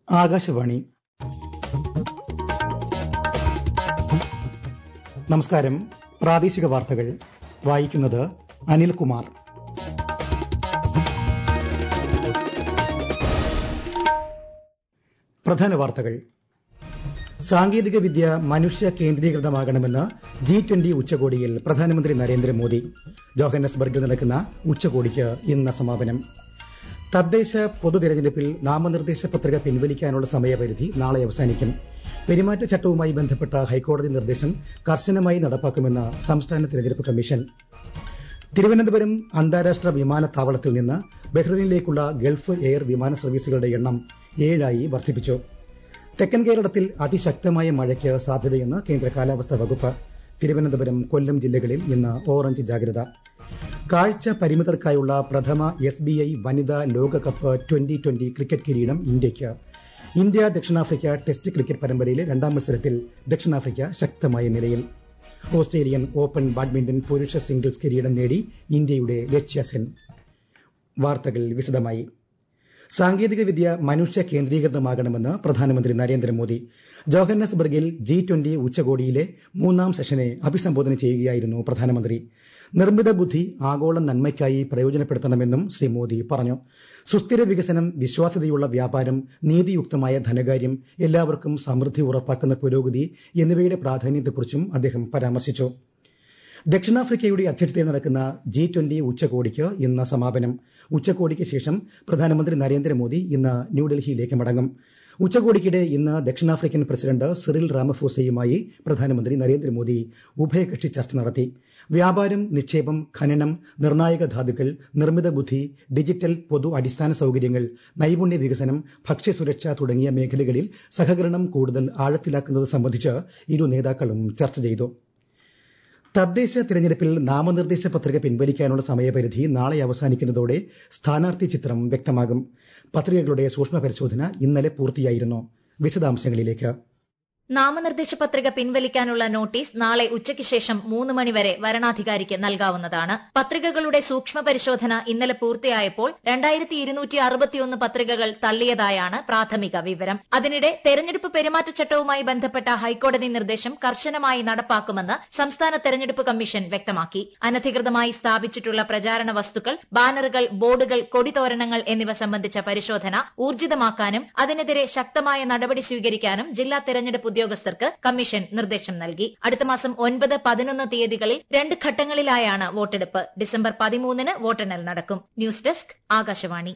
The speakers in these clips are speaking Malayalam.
ആകാശവാണി നമസ്കാരം പ്രാദേശിക വാർത്തകൾ വായിക്കുന്നത് അനിൽകുമാർ പ്രധാന വാർത്തകൾ സാങ്കേതിക വിദ്യ മനുഷ്യ കേന്ദ്രീകൃതമാകണമെന്ന് ജി ട്വന്റി ഉച്ചകോടിയിൽ പ്രധാനമന്ത്രി നരേന്ദ്രമോദി ജോഹന്നസ്ബർഗിൽ നടക്കുന്ന ഉച്ചകോടിക്ക് ഇന്ന് സമാപനം തദ്ദേശ പൊതു തെരഞ്ഞെടുപ്പിൽ നാമനിർദ്ദേശ പത്രിക പിൻവലിക്കാനുള്ള സമയപരിധി നാളെ അവസാനിക്കും പെരുമാറ്റച്ചട്ടവുമായി ബന്ധപ്പെട്ട ഹൈക്കോടതി നിർദ്ദേശം കർശനമായി നടപ്പാക്കുമെന്ന് സംസ്ഥാന തെരഞ്ഞെടുപ്പ് കമ്മീഷൻ തിരുവനന്തപുരം അന്താരാഷ്ട്ര വിമാനത്താവളത്തിൽ നിന്ന് ബഹ്റിനിലേക്കുള്ള ഗൾഫ് എയർ വിമാന സർവീസുകളുടെ എണ്ണം ഏഴായി വർദ്ധിപ്പിച്ചു തെക്കൻ കേരളത്തിൽ അതിശക്തമായ മഴയ്ക്ക് സാധ്യതയെന്ന് കേന്ദ്ര കാലാവസ്ഥാ വകുപ്പ് തിരുവനന്തപുരം കൊല്ലം ജില്ലകളിൽ ഇന്ന് ഓറഞ്ച് ജാഗ്രത കാഴ്ച പരിമിതർക്കായുള്ള പ്രഥമ എസ് ബി ഐ വനിതാ ലോകകപ്പ് ട്വന്റി ട്വന്റി ക്രിക്കറ്റ് കിരീടം ഇന്ത്യയ്ക്ക് ഇന്ത്യ ദക്ഷിണാഫ്രിക്ക ടെസ്റ്റ് ക്രിക്കറ്റ് പരമ്പരയിലെ രണ്ടാം മത്സരത്തിൽ ദക്ഷിണാഫ്രിക്ക ശക്തമായ നിലയിൽ ഓസ്ട്രേലിയൻ ഓപ്പൺ ബാഡ്മിന്റൺ പുരുഷ സിംഗിൾസ് കിരീടം നേടി ഇന്ത്യയുടെ ലക്ഷ്യ സെൻ വാർത്തകൾ വിശദമായി സാങ്കേതിക വിദ്യ മനുഷ്യ കേന്ദ്രീകൃതമാകണമെന്ന് പ്രധാനമന്ത്രി നരേന്ദ്രമോദി ജോഹന്നസ്ബർഗിൽ ജി ട്വന്റി ഉച്ചകോടിയിലെ മൂന്നാം സെഷനെ അഭിസംബോധന ചെയ്യുകയായിരുന്നു പ്രധാനമന്ത്രി നിർമ്മിത ബുദ്ധി ആഗോള നന്മയ്ക്കായി പ്രയോജനപ്പെടുത്തണമെന്നും ശ്രീ മോദി പറഞ്ഞു സുസ്ഥിര വികസനം വിശ്വാസ്യതയുള്ള വ്യാപാരം നീതിയുക്തമായ ധനകാര്യം എല്ലാവർക്കും സമൃദ്ധി ഉറപ്പാക്കുന്ന പുരോഗതി എന്നിവയുടെ പ്രാധാന്യത്തെക്കുറിച്ചും അദ്ദേഹം പരാമർശിച്ചു ദക്ഷിണാഫ്രിക്കയുടെ അധ്യക്ഷതയിൽ നടക്കുന്ന ജി ട്വന്റി ഉച്ചകോടിക്ക് ഇന്ന് സമാപനം ഉച്ചകോടിക്ക് ശേഷം പ്രധാനമന്ത്രി നരേന്ദ്രമോദി ഇന്ന് ന്യൂഡൽഹിയിലേക്ക് മടങ്ങും ഉച്ചകോടിക്കിടെ ഇന്ന് ദക്ഷിണാഫ്രിക്കൻ പ്രസിഡന്റ് സിറിൽ റാമഫോസയുമായി പ്രധാനമന്ത്രി നരേന്ദ്രമോദി ഉഭയകക്ഷി ചർച്ച നടത്തി വ്യാപാരം നിക്ഷേപം ഖനനം നിർണായക ധാതുക്കൾ നിർമ്മിത ബുദ്ധി ഡിജിറ്റൽ പൊതു അടിസ്ഥാന സൌകര്യങ്ങൾ നൈപുണ്യ വികസനം ഭക്ഷ്യസുരക്ഷ തുടങ്ങിയ മേഖലകളിൽ സഹകരണം കൂടുതൽ ആഴത്തിലാക്കുന്നത് സംബന്ധിച്ച് ഇരു നേതാക്കളും ചർച്ച ചെയ്തു തദ്ദേശ തിരഞ്ഞെടുപ്പിൽ നാമനിർദ്ദേശ പത്രിക പിൻവലിക്കാനുള്ള സമയപരിധി നാളെ അവസാനിക്കുന്നതോടെ സ്ഥാനാർത്ഥി ചിത്രം വ്യക്തമാകും പത്രികകളുടെ സൂക്ഷ്മ പരിശോധന ഇന്നലെ പൂർത്തിയായിരുന്നു വിശദാംശങ്ങളിലേക്ക് നാമനിർദ്ദേശ പത്രിക പിൻവലിക്കാനുള്ള നോട്ടീസ് നാളെ ഉച്ചയ്ക്ക് ശേഷം മൂന്ന് മണിവരെ വരണാധികാരിക്ക് നൽകാവുന്നതാണ് പത്രികകളുടെ സൂക്ഷ്മ പരിശോധന ഇന്നലെ പൂർത്തിയായപ്പോൾ രണ്ടായിരത്തി ഇരുന്നൂറ്റി അറുപത്തിയൊന്ന് പത്രികകൾ തള്ളിയതായാണ് പ്രാഥമിക വിവരം അതിനിടെ തെരഞ്ഞെടുപ്പ് പെരുമാറ്റച്ചട്ടവുമായി ബന്ധപ്പെട്ട ഹൈക്കോടതി നിർദ്ദേശം കർശനമായി നടപ്പാക്കുമെന്ന് സംസ്ഥാന തെരഞ്ഞെടുപ്പ് കമ്മീഷൻ വ്യക്തമാക്കി അനധികൃതമായി സ്ഥാപിച്ചിട്ടുള്ള പ്രചാരണ വസ്തുക്കൾ ബാനറുകൾ ബോർഡുകൾ കൊടിതോരണങ്ങൾ എന്നിവ സംബന്ധിച്ച പരിശോധന ഊർജിതമാക്കാനും അതിനെതിരെ ശക്തമായ നടപടി സ്വീകരിക്കാനും ജില്ലാ തെരഞ്ഞെടുപ്പ് ഉദ്യോഗസ്ഥർക്ക് കമ്മീഷൻ നിർദ്ദേശം നൽകി അടുത്ത മാസം ഒൻപത് പതിനൊന്ന് തീയതികളിൽ രണ്ട് ഘട്ടങ്ങളിലായാണ് വോട്ടെടുപ്പ് ഡിസംബർ പതിമൂന്നിന് വോട്ടെണ്ണൽ നടക്കും ന്യൂസ് ഡെസ്ക് ആകാശവാണി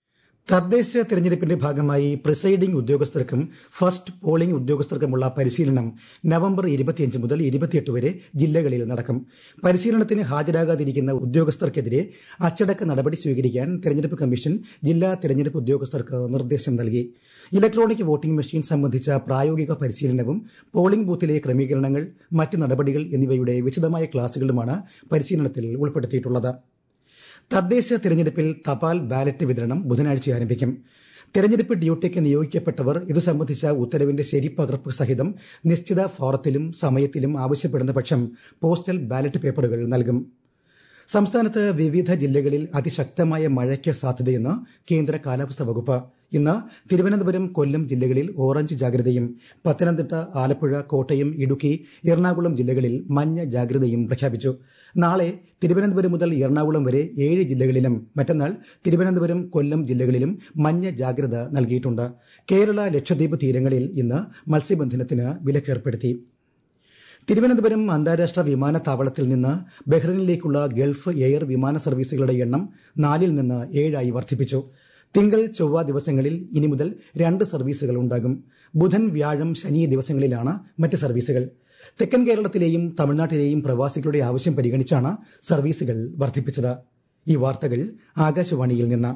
തദ്ദേശ തെരഞ്ഞെടുപ്പിന്റെ ഭാഗമായി പ്രിസൈഡിംഗ് ഉദ്യോഗസ്ഥർക്കും ഫസ്റ്റ് പോളിംഗ് ഉദ്യോഗസ്ഥർക്കുമുള്ള പരിശീലനം നവംബർ ഇരുപത്തിയഞ്ച് മുതൽ ഇരുപത്തിയെട്ട് വരെ ജില്ലകളിൽ നടക്കും പരിശീലനത്തിന് ഹാജരാകാതിരിക്കുന്ന ഉദ്യോഗസ്ഥർക്കെതിരെ അച്ചടക്ക നടപടി സ്വീകരിക്കാൻ തെരഞ്ഞെടുപ്പ് കമ്മീഷൻ ജില്ലാ തെരഞ്ഞെടുപ്പ് ഉദ്യോഗസ്ഥർക്ക് നിർദ്ദേശം നൽകി ഇലക്ട്രോണിക് വോട്ടിംഗ് മെഷീൻ സംബന്ധിച്ച പ്രായോഗിക പരിശീലനവും പോളിംഗ് ബൂത്തിലെ ക്രമീകരണങ്ങൾ മറ്റ് നടപടികൾ എന്നിവയുടെ വിശദമായ ക്ലാസുകളുമാണ് പരിശീലനത്തിൽ ഉൾപ്പെടുത്തിയിട്ടുള്ളത് തദ്ദേശ തെരഞ്ഞെടുപ്പിൽ തപാൽ ബാലറ്റ് വിതരണം ബുധനാഴ്ച ആരംഭിക്കും തെരഞ്ഞെടുപ്പ് ഡ്യൂട്ടിക്ക് നിയോഗിക്കപ്പെട്ടവർ ഇതു സംബന്ധിച്ച ഉത്തരവിന്റെ ശരിപ്പകർപ്പ് സഹിതം നിശ്ചിത ഫോറത്തിലും സമയത്തിലും ആവശ്യപ്പെടുന്ന പക്ഷം പോസ്റ്റൽ ബാലറ്റ് പേപ്പറുകൾ നൽകും സംസ്ഥാനത്ത് വിവിധ ജില്ലകളിൽ അതിശക്തമായ മഴയ്ക്ക് സാധ്യതയെന്ന് കേന്ദ്ര കാലാവസ്ഥാ വകുപ്പ് ഇന്ന് തിരുവനന്തപുരം കൊല്ലം ജില്ലകളിൽ ഓറഞ്ച് ജാഗ്രതയും പത്തനംതിട്ട ആലപ്പുഴ കോട്ടയം ഇടുക്കി എറണാകുളം ജില്ലകളിൽ മഞ്ഞ ജാഗ്രതയും പ്രഖ്യാപിച്ചു നാളെ തിരുവനന്തപുരം മുതൽ എറണാകുളം വരെ ഏഴ് ജില്ലകളിലും മറ്റന്നാൾ തിരുവനന്തപുരം കൊല്ലം ജില്ലകളിലും മഞ്ഞ ജാഗ്രത നൽകിയിട്ടുണ്ട് കേരള ലക്ഷദ്വീപ് തീരങ്ങളിൽ ഇന്ന് മത്സ്യബന്ധനത്തിന് വിലക്കേർപ്പെടുത്തി തിരുവനന്തപുരം അന്താരാഷ്ട്ര വിമാനത്താവളത്തിൽ നിന്ന് ബഹ്റിനിലേക്കുള്ള ഗൾഫ് എയർ വിമാന സർവീസുകളുടെ എണ്ണം നാലിൽ നിന്ന് ഏഴായി വർദ്ധിപ്പിച്ചു തിങ്കൾ ചൊവ്വ ദിവസങ്ങളിൽ ഇനി മുതൽ രണ്ട് സർവീസുകൾ ഉണ്ടാകും ബുധൻ വ്യാഴം ശനി ദിവസങ്ങളിലാണ് മറ്റ് സർവീസുകൾ തെക്കൻ കേരളത്തിലെയും തമിഴ്നാട്ടിലെയും പ്രവാസികളുടെ ആവശ്യം പരിഗണിച്ചാണ് സർവീസുകൾ വർദ്ധിപ്പിച്ചത് ഈ വാർത്തകൾ ആകാശവാണിയിൽ നിന്ന്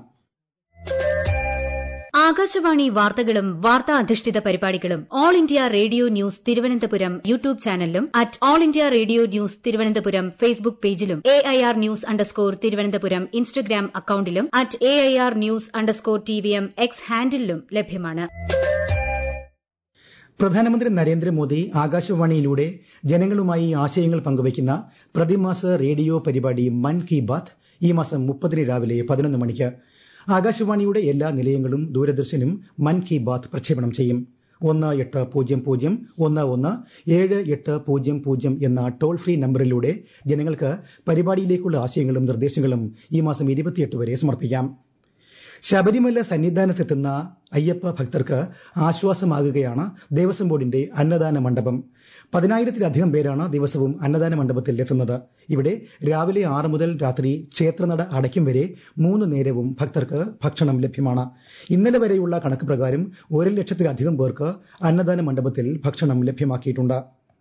ആകാശവാണി വാർത്തകളും വാർത്താ അധിഷ്ഠിത പരിപാടികളും all India radio news Thiruvananthapuram YouTube ചാനലിലും at all India radio news Thiruvananthapuram Facebook പേജിലും A I R news underscore Thiruvananthapuram Instagram അക്കൌണ്ടിലും at A I R news underscore T V M X ഹാൻഡിലും ലഭ്യമാണ് പ്രധാനമന്ത്രി നരേന്ദ്രമോദി ആകാശവാണിയിലൂടെ ജനങ്ങളുമായി ആശയങ്ങൾ പങ്കുവയ്ക്കുന്ന പ്രതിമാസ റേഡിയോ പരിപാടി മൻ കി ബാത്ത് ഈ മാസം മുപ്പതിന് രാവിലെ പതിനൊന്ന് മണിക്ക് ആകാശവാണിയുടെ എല്ലാ നിലയങ്ങളും ദൂരദർശനും മൻ കി ബാത്ത് പ്രക്ഷേപണം ചെയ്യും ഒന്ന് എട്ട് പൂജ്യം പൂജ്യം ഒന്ന് ഒന്ന് ഏഴ് എട്ട് പൂജ്യം പൂജ്യം എന്ന ടോൾ ഫ്രീ നമ്പറിലൂടെ ജനങ്ങൾക്ക് പരിപാടിയിലേക്കുള്ള ആശയങ്ങളും നിർദ്ദേശങ്ങളും ഈ മാസം ഇരുപത്തിയെട്ട് വരെ സമർപ്പിക്കാം ശബരിമല സന്നിധാനത്തെത്തുന്ന അയ്യപ്പ ഭക്തർക്ക് ആശ്വാസമാകുകയാണ് ദേവസ്വം ബോർഡിന്റെ അന്നദാന മണ്ഡപം പതിനായിരത്തിലധികം പേരാണ് ദിവസവും അന്നദാന മണ്ഡപത്തിൽ എത്തുന്നത് ഇവിടെ രാവിലെ ആറ് മുതൽ രാത്രി ക്ഷേത്രനട അടയ്ക്കും വരെ മൂന്ന് നേരവും ഭക്തർക്ക് ഭക്ഷണം ലഭ്യമാണ് ഇന്നലെ വരെയുള്ള കണക്ക് പ്രകാരം ഒരു ലക്ഷത്തിലധികം പേർക്ക് അന്നദാന മണ്ഡപത്തിൽ ഭക്ഷണം ലഭ്യമാക്കിയിട്ടുണ്ട്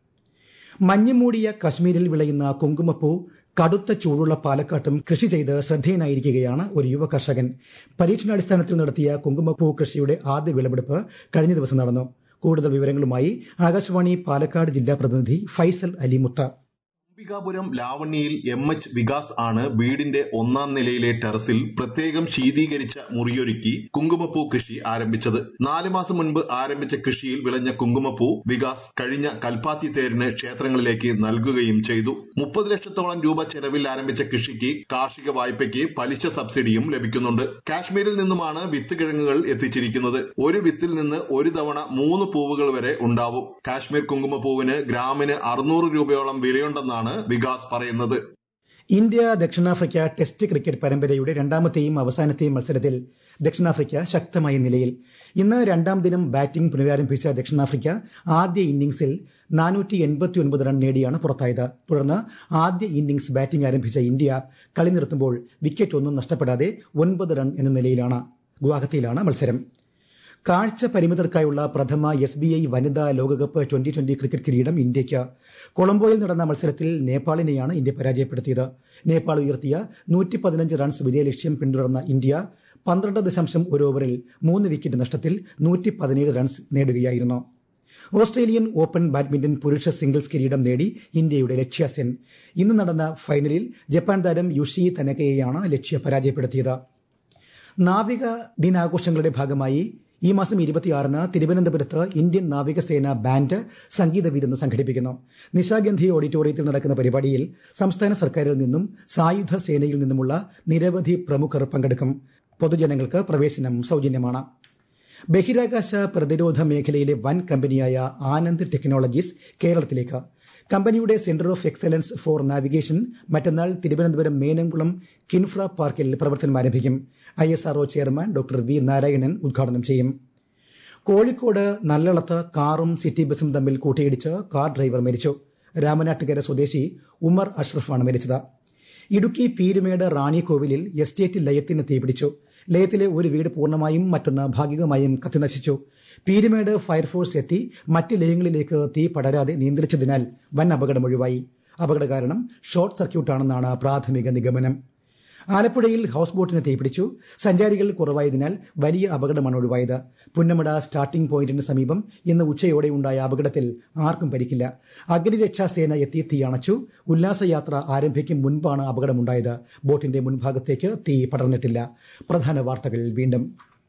മഞ്ഞുമൂടിയ കശ്മീരിൽ വിളയുന്ന കുങ്കുമപ്പൂ കടുത്ത ചൂടുള്ള പാലക്കാട്ടും കൃഷി ചെയ്ത് ശ്രദ്ധേയനായിരിക്കുകയാണ് ഒരു യുവ കർഷകൻ പരീക്ഷണാടിസ്ഥാനത്തിൽ നടത്തിയ കുങ്കുമപ്പൂ കൃഷിയുടെ ആദ്യ വിളവെടുപ്പ് കഴിഞ്ഞ ദിവസം നടന്നു കൂടുതൽ വിവരങ്ങളുമായി ആകാശവാണി പാലക്കാട് ജില്ലാ പ്രതിനിധി ഫൈസൽ അലിമുത്ത അംബികാപുരം ലാവണ്യയിൽ എം എച്ച് വികാസ് ആണ് വീടിന്റെ ഒന്നാം നിലയിലെ ടെറസിൽ പ്രത്യേകം ശീതീകരിച്ച മുറിയൊരുക്കി കുങ്കുമപ്പൂ കൃഷി ആരംഭിച്ചത് നാല് മാസം മുൻപ് ആരംഭിച്ച കൃഷിയിൽ വിളഞ്ഞ കുങ്കുമപ്പൂ വികാസ് കഴിഞ്ഞ കൽപ്പാത്തി തേരിന് ക്ഷേത്രങ്ങളിലേക്ക് നൽകുകയും ചെയ്തു മുപ്പത് ലക്ഷത്തോളം രൂപ ചെലവിൽ ആരംഭിച്ച കൃഷിക്ക് കാർഷിക വായ്പയ്ക്ക് പലിശ സബ്സിഡിയും ലഭിക്കുന്നുണ്ട് കാശ്മീരിൽ നിന്നുമാണ് വിത്ത് കിഴങ്ങുകൾ എത്തിച്ചിരിക്കുന്നത് ഒരു വിത്തിൽ നിന്ന് ഒരു തവണ മൂന്ന് പൂവുകൾ വരെ ഉണ്ടാവും കാശ്മീർ കുങ്കുമപ്പൂവിന് ഗ്രാമിന് അറുന്നൂറ് രൂപയോളം വിലയുണ്ടെന്നാണ് വികാസ് പറയുന്നത് ഇന്ത്യ ദക്ഷിണാഫ്രിക്ക ടെസ്റ്റ് ക്രിക്കറ്റ് പരമ്പരയുടെ രണ്ടാമത്തെയും അവസാനത്തെയും മത്സരത്തിൽ ദക്ഷിണാഫ്രിക്ക ശക്തമായ നിലയിൽ ഇന്ന് രണ്ടാം ദിനം ബാറ്റിംഗ് പുനരാരംഭിച്ച ദക്ഷിണാഫ്രിക്ക ആദ്യ ഇന്നിംഗ്സിൽ നാനൂറ്റി എൺപത്തി ഒൻപത് റൺ നേടിയാണ് പുറത്തായത് തുടർന്ന് ആദ്യ ഇന്നിംഗ്സ് ബാറ്റിംഗ് ആരംഭിച്ച ഇന്ത്യ കളി നിർത്തുമ്പോൾ വിക്കറ്റ് ഒന്നും നഷ്ടപ്പെടാതെ ഒൻപത് റൺ എന്ന നിലയിലാണ് ഗുവാഹത്തിയിലാണ് മത്സരം കാഴ്ച പരിമിതർക്കായുള്ള പ്രഥമ എസ് ബി ഐ വനിതാ ലോകകപ്പ് ട്വന്റി ട്വന്റി ക്രിക്കറ്റ് കിരീടം ഇന്ത്യയ്ക്ക് കൊളംബോയിൽ നടന്ന മത്സരത്തിൽ നേപ്പാളിനെയാണ് ഇന്ത്യ പരാജയപ്പെടുത്തിയത് നേപ്പാൾ ഉയർത്തിയ നൂറ്റി പതിനഞ്ച് റൺസ് വിജയലക്ഷ്യം പിന്തുടർന്ന ഇന്ത്യ പന്ത്രണ്ട് ദശാംശം ഒരു ഓവറിൽ മൂന്ന് വിക്കറ്റ് നഷ്ടത്തിൽ നൂറ്റി പതിനേഴ് റൺസ് നേടുകയായിരുന്നു ഓസ്ട്രേലിയൻ ഓപ്പൺ ബാഡ്മിന്റൺ പുരുഷ സിംഗിൾസ് കിരീടം നേടി ഇന്ത്യയുടെ ലക്ഷ്യ സെൻ ഇന്ന് നടന്ന ഫൈനലിൽ ജപ്പാൻ താരം യുഷി തനകയെയാണ് ലക്ഷ്യ പരാജയപ്പെടുത്തിയത് നാവിക ദിനാഘോഷങ്ങളുടെ ഭാഗമായി ഈ മാസം ഇരുപത്തിയാറിന് തിരുവനന്തപുരത്ത് ഇന്ത്യൻ നാവികസേന ബാൻഡ് സംഗീത വിരുന്ന് സംഘടിപ്പിക്കുന്നു നിശാഗന്ധി ഓഡിറ്റോറിയത്തിൽ നടക്കുന്ന പരിപാടിയിൽ സംസ്ഥാന സർക്കാരിൽ നിന്നും സായുധ സേനയിൽ നിന്നുമുള്ള നിരവധി പ്രമുഖർ പങ്കെടുക്കും പൊതുജനങ്ങൾക്ക് പ്രവേശനം സൌജന്യമാണ് ബഹിരാകാശ പ്രതിരോധ മേഖലയിലെ വൻ കമ്പനിയായ ആനന്ദ് ടെക്നോളജീസ് കേരളത്തിലേക്ക് കമ്പനിയുടെ centre of excellence for navigation മറ്റന്നാൾ തിരുവനന്തപുരം മേനംകുളം കിൻഫ്ര പാർക്കിൽ പ്രവർത്തനം ആരംഭിക്കും I S R O chairman doctor V Narayanan ഉദ്ഘാടനം ചെയ്യും കോഴിക്കോട് നല്ലളത്ത് കാറും സിറ്റി ബസും തമ്മിൽ കൂട്ടിയിടിച്ച് കാർ ഡ്രൈവർ മരിച്ചു രാമനാട്ടുകര സ്വദേശി ഉമർ അഷ്റഫാണ് മരിച്ചത് ഇടുക്കി പീരുമേട് റാണിക്കോവിലിൽ എസ്റ്റേറ്റ് ലയത്തിന് തീപിടിച്ചു ലയത്തിലെ ഒരു വീട് പൂർണ്ണമായും മറ്റൊന്ന് ഭാഗികമായും കത്തിനശിച്ചു പീരുമേട് ഫയർഫോഴ്സ് എത്തി മറ്റ് ലയങ്ങളിലേക്ക് തീ പടരാതെ നിയന്ത്രിച്ചതിനാൽ വൻ അപകടം ഒഴിവായി അപകട കാരണം ഷോർട്ട് സർക്യൂട്ടാണെന്നാണ് പ്രാഥമിക നിഗമനം ആലപ്പുഴയിൽ ഹൌസ് ബോട്ടിന് തീപിടിച്ചു സഞ്ചാരികൾ കുറവായതിനാൽ വലിയ അപകടമാണ് ഒഴിവായത് പുന്നമട സ്റ്റാർട്ടിംഗ് പോയിന്റിന് സമീപം ഇന്ന് ഉച്ചയോടെ ഉണ്ടായ അപകടത്തിൽ ആർക്കും പരിക്കില്ല അഗ്നിരക്ഷാസേന എത്തി തീ അണച്ചു ഉല്ലാസയാത്ര ആരംഭിക്കും മുൻപാണ് അപകടമുണ്ടായത് ബോട്ടിന്റെ മുൻഭാഗത്തേക്ക് തീ പടർന്നിട്ടില്ല പ്രധാന വാർത്തകൾ വീണ്ടും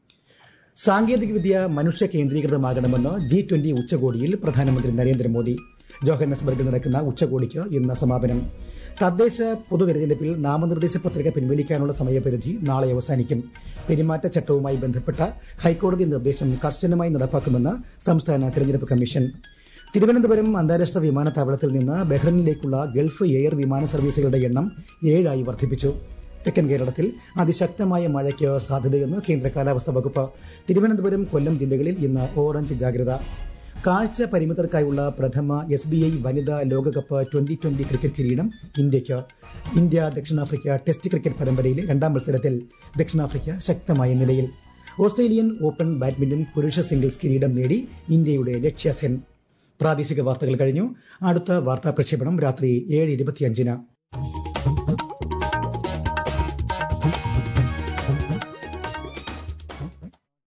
സാങ്കേതികവിദ്യ മനുഷ്യ കേന്ദ്രീകൃതമാകണമെന്ന് ജി ട്വന്റി ഉച്ചകോടിയിൽ പ്രധാനമന്ത്രി നരേന്ദ്രമോദി ജോഹന്നസ്ബർഗിൽ നടക്കുന്ന ഉച്ചകോടിക്ക് ഇന്ന് സമാപനം തദ്ദേശ പൊതുതെരഞ്ഞെടുപ്പിൽ നാമനിർദ്ദേശ പത്രിക പിൻവലിക്കാനുള്ള സമയപരിധി നാളെ അവസാനിക്കും പെരുമാറ്റച്ചട്ടവുമായി ബന്ധപ്പെട്ട ഹൈക്കോടതി നിർദ്ദേശം കർശനമായി നടപ്പാക്കുമെന്ന് സംസ്ഥാന തെരഞ്ഞെടുപ്പ് കമ്മീഷൻ തിരുവനന്തപുരം അന്താരാഷ്ട്ര വിമാനത്താവളത്തിൽ നിന്ന് ബഹ്റിനിലേക്കുള്ള ഗൾഫ് എയർ വിമാന സർവീസുകളുടെ എണ്ണം ഏഴായി വർദ്ധിപ്പിച്ചു തെക്കൻ കേരളത്തിൽ അതിശക്തമായ മഴയ്ക്ക് സാധ്യതയെന്ന് കേന്ദ്ര കാലാവസ്ഥാ വകുപ്പ് തിരുവനന്തപുരം കൊല്ലം ജില്ലകളിൽ ഇന്ന് ഓറഞ്ച് ജാഗ്രത കാഴ്ച പരിമിതർക്കായുള്ള പ്രഥമ എസ് ബി ഐ വനിതാ ലോകകപ്പ് ട്വന്റി ട്വന്റി ക്രിക്കറ്റ് കിരീടം ഇന്ത്യയ്ക്ക് ഇന്ത്യ ദക്ഷിണാഫ്രിക്ക ടെസ്റ്റ് ക്രിക്കറ്റ് പരമ്പരയിലെ രണ്ടാം മത്സരത്തിൽ ദക്ഷിണാഫ്രിക്ക ശക്തമായ നിലയിൽ ഓസ്ട്രേലിയൻ ഓപ്പൺ ബാഡ്മിന്റൺ പുരുഷ സിംഗിൾസ് കിരീടം നേടി ഇന്ത്യയുടെ ലക്ഷ്യ സെൻ പ്രാദേശിക വാർത്തകൾ കഴിഞ്ഞു അടുത്ത വാർത്താ പ്രക്ഷേപണം രാത്രി ഏഴ് ഇരുപത്തിയഞ്ചിന്